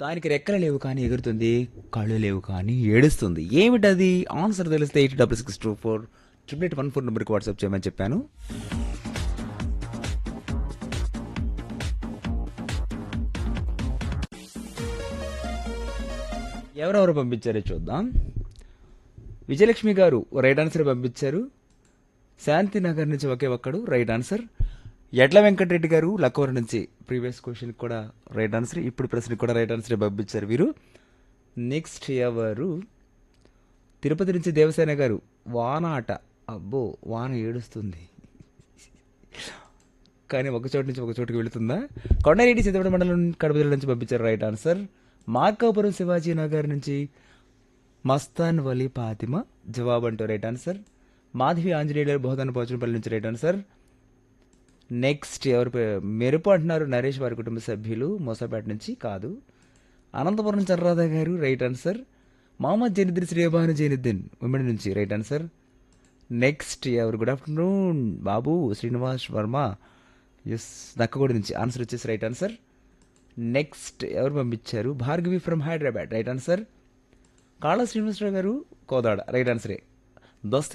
దానికి రెక్కలు లేవు కానీ ఎగురుతుంది కళ్ళు లేవు కానీ ఏడుస్తుంది ఏమిటది ఆన్సర్ తెలిస్తే eight double six two four triple eight one four నెంబర్కి వాట్సాప్ చేయమని చెప్పాను ఎవరెవరు పంపించారో చూద్దాం విజయలక్ష్మి గారు రైట్ ఆన్సర్ పంపించారు శాంతినగర్ నుంచి ఒకే ఒక్కడు రైట్ ఆన్సర్ ఎడ్ల వెంకటరెడ్డి గారు లక్కవరం నుంచి ప్రీవియస్ క్వశ్చన్ కూడా రైట్ ఆన్సర్ ఇప్పుడు ప్రశ్నకి కూడా రైట్ ఆన్సర్ పంపించారు వీరు నెక్స్ట్ ఎవరు తిరుపతి నుంచి దేవసేన గారు వాన ఆట అబ్బో వాన ఏడుస్తుంది కానీ ఒక చోటు నుంచి ఒక చోటుకి వెళుతుందా కొండారెడ్డి సిద్ధపడ మండలం కడప జిల్లా నుంచి పంపించారు రైట్ ఆన్సర్ మార్కాపురం శివాజీ నగర్ నుంచి మస్తాన్ వలి ఫాతిమా జవాబు అంటూ రైట్ ఆన్సర్ మాధవి ఆంజనేయులు బోధన పోచనపల్లి నుంచి రైట్ ఆన్సర్ నెక్స్ట్ ఎవరు పే- మెరుపు అంటున్నారు నరేష్ వారి కుటుంబ సభ్యులు మోసాపేట నుంచి కాదు అనంతపురం చర్రాధ గారు రైట్ ఆన్సర్ మహమ్మద్ జనిద్దీన్ శ్రీబాను జైనుద్దీన్ ఉమ్మడి నుంచి రైట్ ఆన్సర్ నెక్స్ట్ ఎవరు good afternoon Babu Srinivas Varma S Nakkagudi నుంచి ఆన్సర్ వచ్చేసి రైట్ ఆన్సర్ నెక్స్ట్ ఎవరు పంపించారు Bhargavi from Hyderabad right answer Kala Srinivasa Rao గారు కోదాడ రైట్ ఆన్సరే దోస్తి